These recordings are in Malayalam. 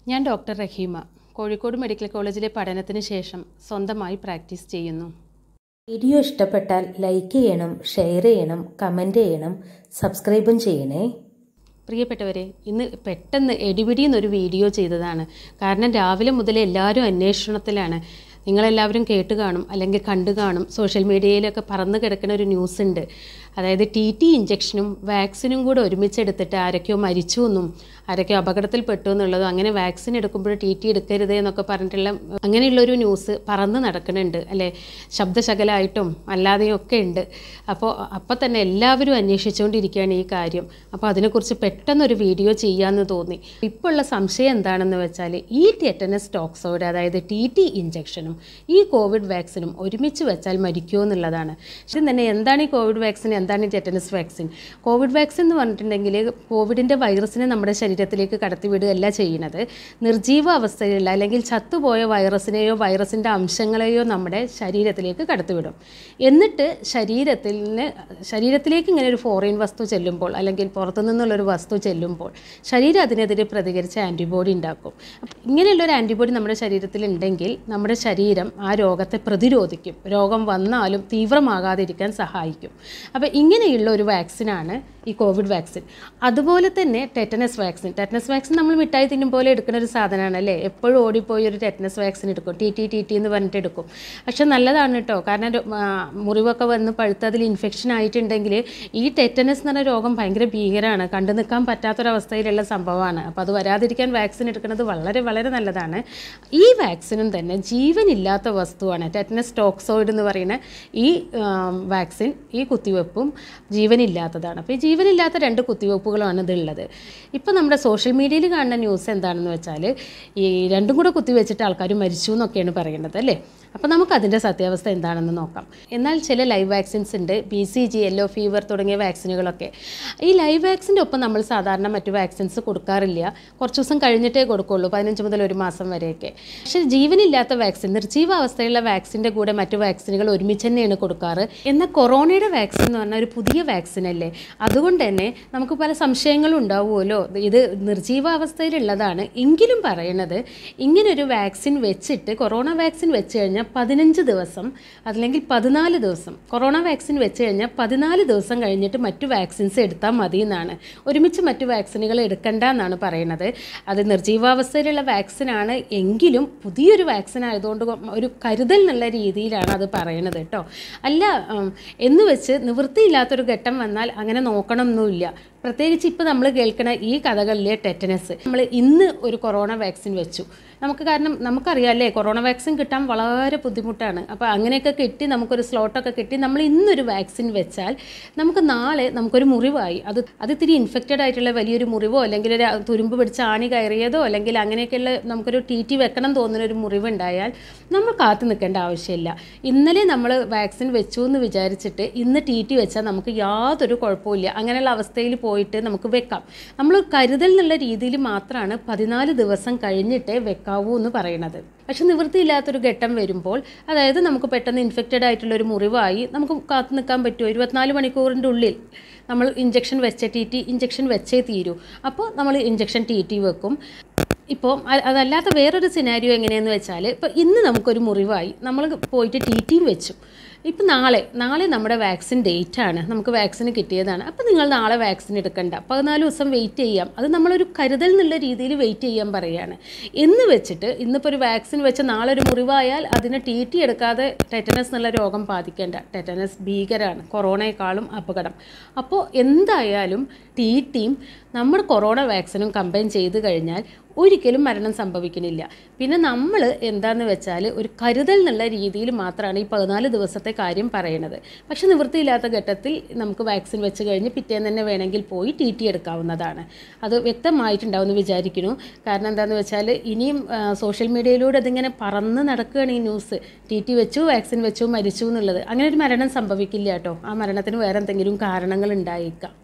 ഞാൻ ഡോക്ടർ റഹീമ കോഴിക്കോട് മെഡിക്കൽ കോളേജിലെ പഠനത്തിന് ശേഷം സ്വന്തമായി പ്രാക്ടീസ് ചെയ്യുന്നു വീഡിയോ ഇഷ്ടപ്പെട്ടാൽ ലൈക്ക് ചെയ്യണം ഷെയർ ചെയ്യണം കമൻറ്റ് ചെയ്യണം സബ്സ്ക്രൈബും ചെയ്യണേ പ്രിയപ്പെട്ടവരെ ഇന്ന് പെട്ടെന്ന് എടിപിടിയെന്നൊരു വീഡിയോ ചെയ്തതാണ് കാരണം രാവിലെ മുതൽ എല്ലാവരും അന്വേഷണത്തിലാണ് നിങ്ങളെല്ലാവരും കേട്ട് കാണും അല്ലെങ്കിൽ കണ്ടു കാണും സോഷ്യൽ മീഡിയയിലൊക്കെ പറന്ന് കിടക്കുന്ന ഒരു ന്യൂസ് ഉണ്ട് അതായത് ടി ടി ഇഞ്ചക്ഷനും വാക്സിനും കൂടെ ഒരുമിച്ചെടുത്തിട്ട് ആരൊക്കെയോ മരിച്ചു എന്നും ആരൊക്കെയോ അപകടത്തിൽപ്പെട്ടു എന്നുള്ളതും അങ്ങനെ വാക്സിൻ എടുക്കുമ്പോൾ ടി ടി എടുക്കരുത് എന്നൊക്കെ പറഞ്ഞിട്ടുള്ള അങ്ങനെയുള്ളൊരു ന്യൂസ് പറന്ന് നടക്കുന്നുണ്ട് അല്ലേ ശബ്ദശകലമായിട്ടും അല്ലാതെയും ഒക്കെ ഉണ്ട് അപ്പോൾ അപ്പം തന്നെ എല്ലാവരും അന്വേഷിച്ചുകൊണ്ടിരിക്കുകയാണ് ഈ കാര്യം അപ്പോൾ അതിനെക്കുറിച്ച് പെട്ടെന്നൊരു വീഡിയോ ചെയ്യാമെന്ന് തോന്നി ഇപ്പോൾ ഉള്ള സംശയം എന്താണെന്ന് വെച്ചാൽ ഈ ടെറ്റനസ് ടോക്സോയിഡ് അതായത് ടി ടി ഇഞ്ചക്ഷനും ഈ കോവിഡ് വാക്സിനും ഒരുമിച്ച് വെച്ചാൽ മരിക്കുമോ എന്നുള്ളതാണ് പക്ഷെ തന്നെ എന്താണ് ഈ കോവിഡ് വാക്സിൻ എന്താണ് ഈ ടെറ്റനസ് വാക്സിൻ കോവിഡ് വാക്സിൻ എന്ന് പറഞ്ഞിട്ടുണ്ടെങ്കിൽ കോവിഡിൻ്റെ വൈറസിനെ നമ്മുടെ ശരീരത്തിലേക്ക് കടത്തിവിടുകയല്ല ചെയ്യുന്നത് നിർജീവ അവസ്ഥയിലുള്ള അല്ലെങ്കിൽ ചത്തുപോയ വൈറസിനെയോ വൈറസിൻ്റെ അംശങ്ങളെയോ നമ്മുടെ ശരീരത്തിലേക്ക് കടത്തിവിടും എന്നിട്ട് ശരീരത്തിൽ നിന്ന് ശരീരത്തിലേക്ക് ഇങ്ങനെ ഒരു ഫോറിൻ വസ്തു ചെല്ലുമ്പോൾ അല്ലെങ്കിൽ പുറത്തു നിന്നുള്ളൊരു വസ്തു ചെല്ലുമ്പോൾ ശരീരം അതിനെതിരെ പ്രതികരിച്ച് ആൻറ്റിബോഡി ഉണ്ടാക്കും അപ്പം ഇങ്ങനെയുള്ളൊരു ആൻറ്റിബോഡി നമ്മുടെ ശരീരത്തിൽ ഉണ്ടെങ്കിൽ നമ്മുടെ ശരീരം ആ രോഗത്തെ പ്രതിരോധിക്കും രോഗം വന്നാലും തീവ്രമാകാതിരിക്കാൻ സഹായിക്കും അപ്പോൾ ഇങ്ങനെയുള്ള ഒരു വാക്സിനാണ് ഈ കോവിഡ് വാക്സിൻ അതുപോലെ തന്നെ ടെറ്റനസ് വാക്സിൻ ടെറ്റനസ് വാക്സിൻ നമ്മൾ മിഠായി തിന്നും പോലെ എടുക്കുന്ന ഒരു സാധനമാണ് അല്ലേ എപ്പോഴും ഓടിപ്പോയി ഒരു ടെറ്റനസ് വാക്സിൻ എടുക്കും ടി ടി ടി ടി എന്ന് പറഞ്ഞിട്ട് എടുക്കും പക്ഷെ നല്ലതാണ് കേട്ടോ കാരണം ഒരു, ആ, മുറിവൊക്കെ വന്ന് പഴുത്ത് അതിൽ ഇൻഫെക്ഷൻ ആയിട്ടുണ്ടെങ്കിൽ ഈ ടെറ്റനസ് എന്ന് പറഞ്ഞ രോഗം ഭയങ്കര ഭീകരമാണ് കണ്ടു നിൽക്കാൻ പറ്റാത്തൊരവസ്ഥയിലുള്ള സംഭവമാണ് അപ്പോൾ അത് വരാതിരിക്കാൻ വാക്സിൻ എടുക്കുന്നത് വളരെ വളരെ നല്ലതാണ് ഈ വാക്സിനും തന്നെ ജീവനില്ലാത്ത വസ്തുവാണ് ടെറ്റനസ് ടോക്സോയിഡ് എന്ന് പറയുന്ന ഈ ആം, വാക്സിൻ ഈ കുത്തിവെപ്പും ജീവനില്ലാത്തതാണ് അപ്പോൾ ഈ ജീവനില്ലാത്ത രണ്ട് കുത്തിവെപ്പുകളാണ് ഇതുള്ളത് ഇപ്പോൾ നമ്മുടെ സോഷ്യൽ മീഡിയയിൽ കാണുന്ന ന്യൂസ് എന്താണെന്ന് വെച്ചാൽ ഈ രണ്ടും കൂടെ കുത്തിവെച്ചിട്ട് ആൾക്കാർ മരിച്ചു എന്നൊക്കെയാണ് പറയുന്നത് അല്ലേ അപ്പോൾ നമുക്ക് അതിൻ്റെ സത്യാവസ്ഥ എന്താണെന്ന് നോക്കാം എന്നാൽ ചില ലൈവ് വാക്സിൻസ് ഉണ്ട് B C G yellow fever തുടങ്ങിയ വാക്സിനുകളൊക്കെ ഈ ലൈവ് വാക്സിൻ്റെ ഒപ്പം നമ്മൾ സാധാരണ മറ്റു വാക്സിൻസ് കൊടുക്കാറില്ല കുറച്ച് ദിവസം കഴിഞ്ഞിട്ടേ കൊടുക്കുള്ളൂ പതിനഞ്ച് മുതൽ ഒരു മാസം വരെയൊക്കെ പക്ഷേ ജീവനില്ലാത്ത വാക്സിൻ നിർജീവാവസ്ഥയുള്ള വാക്സിൻ്റെ കൂടെ മറ്റു വാക്സിനുകൾ ഒരുമിച്ച് തന്നെയാണ് കൊടുക്കാറ് എന്നാൽ കൊറോണയുടെ വാക്സിൻ എന്ന് പറഞ്ഞാൽ ഒരു പുതിയ വാക്സിൻ അല്ലേ അതുകൊണ്ട് തന്നെ നമുക്ക് പല സംശയങ്ങളും ഉണ്ടാവുമല്ലോ ഇത് നിർജീവാവസ്ഥയിലുള്ളതാണ് എങ്കിലും പറയണത് ഇങ്ങനൊരു വാക്സിൻ വെച്ചിട്ട് കൊറോണ വാക്സിൻ വെച്ച് കഴിഞ്ഞാൽ പതിനഞ്ച് ദിവസം അല്ലെങ്കിൽ പതിനാല് ദിവസം കൊറോണ വാക്സിൻ വെച്ച് കഴിഞ്ഞാൽ പതിനാല് ദിവസം കഴിഞ്ഞിട്ട് മറ്റു വാക്സിൻസ് എടുത്താൽ മതി എന്നാണ് ഒരുമിച്ച് മറ്റു വാക്സിനുകൾ എടുക്കണ്ട എന്നാണ് പറയുന്നത് അത് നിർജീവാവസ്ഥയിലുള്ള വാക്സിനാണ് എങ്കിലും പുതിയൊരു വാക്സിൻ ആയതുകൊണ്ട് ഒരു കരുതൽ എന്നുള്ള രീതിയിലാണ് അത് പറയണത് കേട്ടോ അല്ല ഉം, എന്ന് വെച്ച് നിവൃത്തിയില്ലാത്തൊരു ഘട്ടം വന്നാൽ അങ്ങനെ നോക്കണമെന്നില്ല പ്രത്യേകിച്ച് ഇപ്പോൾ നമ്മൾ കേൾക്കുന്ന ഈ കഥകളിലെ ടെറ്റനസ് നമ്മൾ ഇന്ന് ഒരു കൊറോണ വാക്സിൻ വെച്ചു നമുക്ക് കാരണം നമുക്കറിയാമല്ലേ കൊറോണ വാക്സിൻ കിട്ടാൻ വളരെ ബുദ്ധിമുട്ടാണ് അപ്പോൾ അങ്ങനെയൊക്കെ കിട്ടി നമുക്കൊരു സ്ലോട്ടൊക്കെ കിട്ടി നമ്മൾ ഇന്നൊരു വാക്സിൻ വെച്ചാൽ നമുക്ക് നാളെ നമുക്കൊരു മുറിവായി അത് അത് ഇത്തിരി ഇൻഫെക്റ്റഡ് ആയിട്ടുള്ള വലിയൊരു മുറിവോ അല്ലെങ്കിൽ ഒരു തുരുമ്പ് പിടിച്ച ആണി കയറിയതോ അല്ലെങ്കിൽ അങ്ങനെയൊക്കെയുള്ള നമുക്കൊരു ടി ടി വെക്കണം തോന്നുന്ന ഒരു മുറിവ് ഉണ്ടായാൽ നമ്മൾ കാത്തു നിൽക്കേണ്ട ആവശ്യമില്ല ഇന്നലെ നമ്മൾ വാക്സിൻ വെച്ചു എന്ന് വിചാരിച്ചിട്ട് ഇന്ന് ടി ടി വെച്ചാൽ നമുക്ക് യാതൊരു കുഴപ്പമില്ല അങ്ങനെയുള്ള അവസ്ഥയിൽ പോയിട്ട് നമുക്ക് വെക്കാം നമ്മൾ കരുതൽ എന്നുള്ള രീതിയിൽ മാത്രമാണ് പതിനാല് ദിവസം കഴിഞ്ഞിട്ടേ വെക്കാവൂ എന്ന് പറയുന്നത് പക്ഷെ നിവൃത്തിയില്ലാത്തൊരു ഘട്ടം വരുമ്പോൾ അതായത് നമുക്ക് പെട്ടെന്ന് ഇൻഫെക്റ്റഡ് ആയിട്ടുള്ള ഒരു മുറിവായി നമുക്ക് കാത്തു നിൽക്കാൻ പറ്റുമോ ഇരുപത്തിനാല് മണിക്കൂറിൻ്റെ ഉള്ളിൽ നമ്മൾ ഇഞ്ചക്ഷൻ വെച്ച ടി ടി ഇഞ്ചക്ഷൻ വെച്ചേ തീരൂ അപ്പോൾ നമ്മൾ ഇഞ്ചക്ഷൻ ടി ടി വെക്കും ഇപ്പോൾ അ- അതല്ലാത്ത വേറൊരു സിനാരിയോ എങ്ങനെയെന്ന് വെച്ചാൽ ഇപ്പോൾ ഇന്ന് നമുക്കൊരു മുറിവായി നമ്മൾ പോയിട്ട് ടി ടിയും വെച്ചു ഇപ്പം നാളെ നാളെ നമ്മുടെ വാക്സിൻ ഡേറ്റ് ആണ് നമുക്ക് വാക്സിൻ കിട്ടിയതാണ് അപ്പം നിങ്ങൾ നാളെ വാക്സിൻ എടുക്കണ്ട പതിനാല് ദിവസം വെയിറ്റ് ചെയ്യാം അത് നമ്മളൊരു കരുതൽ എന്നുള്ള രീതിയിൽ വെയിറ്റ് ചെയ്യാൻ പറയുകയാണ് എന്ന് വെച്ചിട്ട് ഇന്നിപ്പോൾ ഒരു വാക്സിൻ വെച്ച് നാളെ ഒരു മുറിവായാൽ അതിന് ടി ടി എടുക്കാതെ ടെറ്റനസ് എന്നുള്ള രോഗം ബാധിക്കേണ്ട ടെറ്റനസ് ഭീകരമാണ് കൊറോണയെക്കാളും അപകടം അപ്പോൾ എന്തായാലും ടി ടിയും നമ്മുടെ കൊറോണ വാക്സിനും കമ്പൈൻ ചെയ്ത് കഴിഞ്ഞാൽ ഒരിക്കലും മരണം സംഭവിക്കുന്നില്ല പിന്നെ നമ്മൾ എന്താന്ന് വെച്ചാൽ ഒരു കരുതൽ എന്നുള്ള രീതിയിൽ മാത്രമാണ് ഈ പതിനാല് ദിവസത്തെ കാര്യം പറയണത് പക്ഷെ നിവൃത്തിയില്ലാത്ത ഘട്ടത്തിൽ നമുക്ക് വാക്സിൻ വെച്ച് കഴിഞ്ഞ് പിറ്റേന്ന് തന്നെ വേണമെങ്കിൽ പോയി ടി ടി എടുക്കാവുന്നതാണ് അത് വ്യക്തമായിട്ടുണ്ടാവും എന്ന് വിചാരിക്കുന്നു കാരണം എന്താണെന്ന് വെച്ചാൽ ഇനിയും ആ, സോഷ്യൽ മീഡിയയിലൂടെ അതിങ്ങനെ പറന്ന് നടക്കുകയാണ് ഈ ന്യൂസ് ടി ടി വെച്ചു വാക്സിൻ വെച്ചു മരിച്ചു എന്നുള്ളത് അങ്ങനെ ഒരു മരണം സംഭവിക്കില്ല കേട്ടോ ആ മരണത്തിന് വേറെ എന്തെങ്കിലും കാരണങ്ങൾ ഉണ്ടായേക്കാം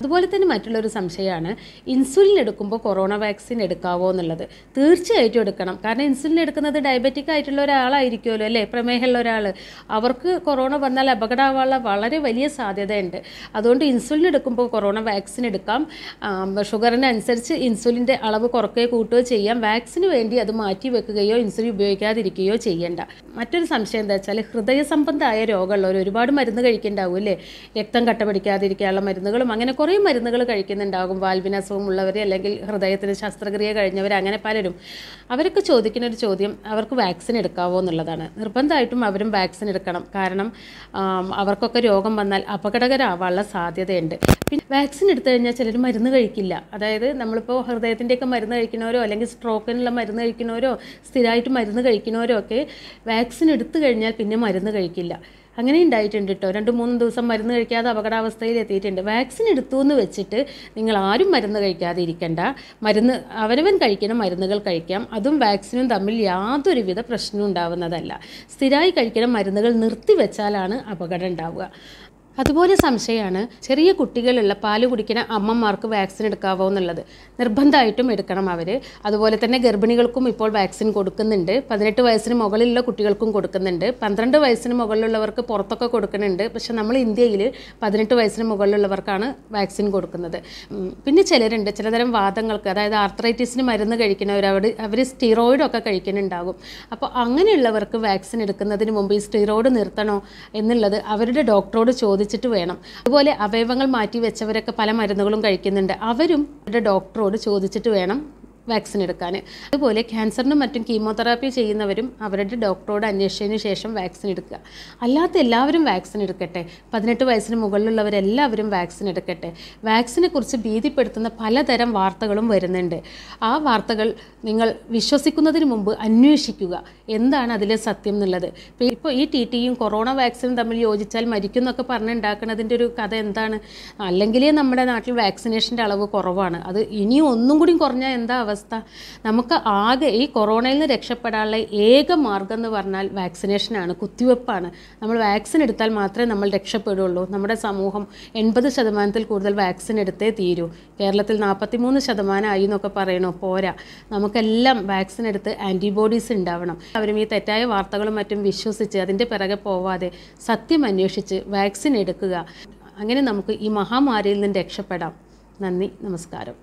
അതുപോലെ തന്നെ മറ്റുള്ളൊരു സംശയമാണ് ഇൻസുലിൻ എടുക്കുമ്പോൾ കൊറോണ വാക്സിൻ എടുക്കാവോ എന്നുള്ളത് തീർച്ചയായിട്ടും എടുക്കണം കാരണം ഇൻസുലിൻ എടുക്കുന്നത് ഡയബറ്റിക് ആയിട്ടുള്ള ഒരാളായിരിക്കുമല്ലോ അല്ലേ പ്രമേഹമുള്ള ഒരാൾ അവർക്ക് കൊറോണ വന്നാൽ അപകടമാവാനുള്ള വളരെ വലിയ സാധ്യതയുണ്ട് അതുകൊണ്ട് ഇൻസുലിൻ എടുക്കുമ്പോൾ കൊറോണ വാക്സിൻ എടുക്കാം ഷുഗറിന് അനുസരിച്ച് ഇൻസുലിൻ്റെ അളവ് കുറയ്ക്കുകയോ കൂട്ടുകയോ ചെയ്യാം വാക്സിന് വേണ്ടി അത് മാറ്റി വെക്കുകയോ ഇൻസുലിൻ ഉപയോഗിക്കാതിരിക്കുകയോ ചെയ്യേണ്ട മറ്റൊരു സംശയം എന്താ വെച്ചാൽ ഹൃദയ സംബന്ധമായ രോഗമുള്ളവർ ഒരുപാട് മരുന്ന് കഴിക്കുന്നുണ്ടാവും അല്ലേ രക്തം കട്ട പിടിക്കാതിരിക്കാനുള്ള മരുന്നുകളും അങ്ങനെ കുറേ മരുന്നുകൾ കഴിക്കുന്നുണ്ടാകും വാൽവിന് അസുഖമുള്ളവർ അല്ലെങ്കിൽ ഹൃദയത്തിന് ശസ്ത്രക്രിയ കഴിഞ്ഞവർ അങ്ങനെ പലരും അവരൊക്കെ ചോദിക്കുന്ന ഒരു ചോദ്യം അവർക്ക് വാക്സിൻ എടുക്കാവോ എന്നുള്ളതാണ് നിർബന്ധമായിട്ടും അവരും വാക്സിൻ എടുക്കണം കാരണം ആം, അവർക്കൊക്കെ രോഗം വന്നാൽ അപകടകരമാവാനുള്ള സാധ്യതയുണ്ട് പിന്നെ വാക്സിൻ എടുത്തു കഴിഞ്ഞാൽ ചിലർ മരുന്ന് കഴിക്കില്ല അതായത് നമ്മളിപ്പോൾ ഹൃദയത്തിൻ്റെയൊക്കെ മരുന്ന് കഴിക്കുന്നവരോ അല്ലെങ്കിൽ സ്ട്രോക്കിനുള്ള മരുന്ന് കഴിക്കുന്നവരോ സ്ഥിരമായിട്ട് മരുന്ന് കഴിക്കുന്നവരോ ഒക്കെ വാക്സിൻ എടുത്തു കഴിഞ്ഞാൽ പിന്നെ മരുന്ന് കഴിക്കില്ല അങ്ങനെ ഉണ്ടായിട്ടുണ്ട് കേട്ടോ രണ്ട് മൂന്ന് ദിവസം മരുന്ന് കഴിക്കാതെ അപകടാവസ്ഥയിൽ എത്തിയിട്ടുണ്ട് വാക്സിൻ എടുത്തു എന്ന് വെച്ചിട്ട് നിങ്ങൾ ആരും മരുന്ന് കഴിക്കാതെ ഇരിക്കണ്ട മരുന്ന് അവരവൻ കഴിക്കുന്ന മരുന്നുകൾ കഴിക്കാം അതും വാക്സിനും തമ്മിൽ യാതൊരുവിധ പ്രശ്നവും ഉണ്ടാവുന്നതല്ല സ്ഥിരമായി കഴിക്കുന്ന മരുന്നുകൾ നിർത്തിവെച്ചാലാണ് അപകടം ഉണ്ടാവുക അതുപോലെ സംശയമാണ് ചെറിയ കുട്ടികളുള്ള പാല് കുടിക്കുന്ന അമ്മമാർക്ക് വാക്സിൻ എടുക്കാവോ എന്നുള്ളത് നിർബന്ധമായിട്ടും എടുക്കണം അവർ അതുപോലെ തന്നെ ഗർഭിണികൾക്കും ഇപ്പോൾ വാക്സിൻ കൊടുക്കുന്നുണ്ട് പതിനെട്ട് വയസ്സിന് മുകളിലുള്ള കുട്ടികൾക്കും കൊടുക്കുന്നുണ്ട് പന്ത്രണ്ട് വയസ്സിന് മുകളിലുള്ളവർക്ക് പുറത്തൊക്കെ കൊടുക്കുന്നുണ്ട് പക്ഷെ നമ്മൾ ഇന്ത്യയിൽ പതിനെട്ട് വയസ്സിന് മുകളിലുള്ളവർക്കാണ് വാക്സിൻ കൊടുക്കുന്നത് ഉം, പിന്നെ ചിലരുണ്ട് ചിലതരം വാദങ്ങൾക്ക് അതായത് ആർത്രൈറ്റിസിന് മരുന്ന് കഴിക്കുന്നവർ അവർ അവർ സ്റ്റിറോയിഡൊക്കെ കഴിക്കുന്നുണ്ടാകും അപ്പോൾ അങ്ങനെയുള്ളവർക്ക് വാക്സിൻ എടുക്കുന്നതിന് മുമ്പ് ഈ സ്റ്റിറോയിഡ് നിർത്തണോ എന്നുള്ളത് അവരുടെ ഡോക്ടറോട് ചോദിച്ചിട്ട് വേണം അതുപോലെ അവയവങ്ങൾ മാറ്റി വെച്ചവരൊക്കെ പല മരുന്നുകളും കഴിക്കുന്നുണ്ട് അവരും അവരുടെ ഡോക്ടറോട് ചോദിച്ചിട്ട് വേണം വാക്സിൻ എടുക്കാൻ അതുപോലെ ക്യാൻസറിനും മറ്റും കീമോതെറാപ്പി ചെയ്യുന്നവരും അവരുടെ ഡോക്ടറോട് അന്വേഷിച്ചതിന് ശേഷം വാക്സിൻ എടുക്കുക അല്ലാത്ത എല്ലാവരും വാക്സിൻ എടുക്കട്ടെ പതിനെട്ട് വയസ്സിന് മുകളിലുള്ളവരെല്ലാവരും വാക്സിൻ എടുക്കട്ടെ വാക്സിനെ കുറിച്ച് ഭീതിപ്പെടുത്തുന്ന പലതരം വാർത്തകളും വരുന്നുണ്ട് ആ വാർത്തകൾ നിങ്ങൾ വിശ്വസിക്കുന്നതിന് മുമ്പ് അന്വേഷിക്കുക എന്താണ് അതിലെ സത്യം എന്നുള്ളത് ഇപ്പോൾ ഈ ടി ടിയും കൊറോണ വാക്സിനും തമ്മിൽ യോജിച്ചാൽ മരിക്കും എന്നൊക്കെ പറഞ്ഞുണ്ടാക്കുന്നതിൻ്റെ ഒരു കഥ എന്താണ് അല്ലെങ്കിലേ നമ്മുടെ നാട്ടിൽ വാക്സിനേഷൻ്റെ അളവ് കുറവാണ് അത് ഇനിയും ഒന്നും കൂടി കുറഞ്ഞാൽ എന്താ അവസ്ഥ നമുക്ക് ആകെ ഈ കൊറോണയിൽ നിന്ന് രക്ഷപ്പെടാനുള്ള ഏക മാർഗം എന്ന് പറഞ്ഞാൽ വാക്സിനേഷനാണ് കുത്തിവെപ്പാണ് നമ്മൾ വാക്സിൻ എടുത്താൽ മാത്രമേ നമ്മൾ രക്ഷപ്പെടുള്ളൂ നമ്മുടെ സമൂഹം എൺപത് ശതമാനത്തിൽ കൂടുതൽ വാക്സിൻ എടുത്തേ തീരൂ കേരളത്തിൽ നാൽപ്പത്തി മൂന്ന് ശതമാനമായി എന്നൊക്കെ പറയണു പോരാ നമുക്കെല്ലാം വാക്സിൻ എടുത്ത് ആൻറ്റിബോഡീസ് ഉണ്ടാവണം അവരും ഈ തെറ്റായ വാർത്തകളും മറ്റും വിശ്വസിച്ച് അതിൻ്റെ പിറകെ പോവാതെ സത്യം അന്വേഷിച്ച് വാക്സിൻ എടുക്കുക അങ്ങനെ നമുക്ക് ഈ മഹാമാരിയിൽ നിന്ന് രക്ഷപ്പെടാം നന്ദി നമസ്കാരം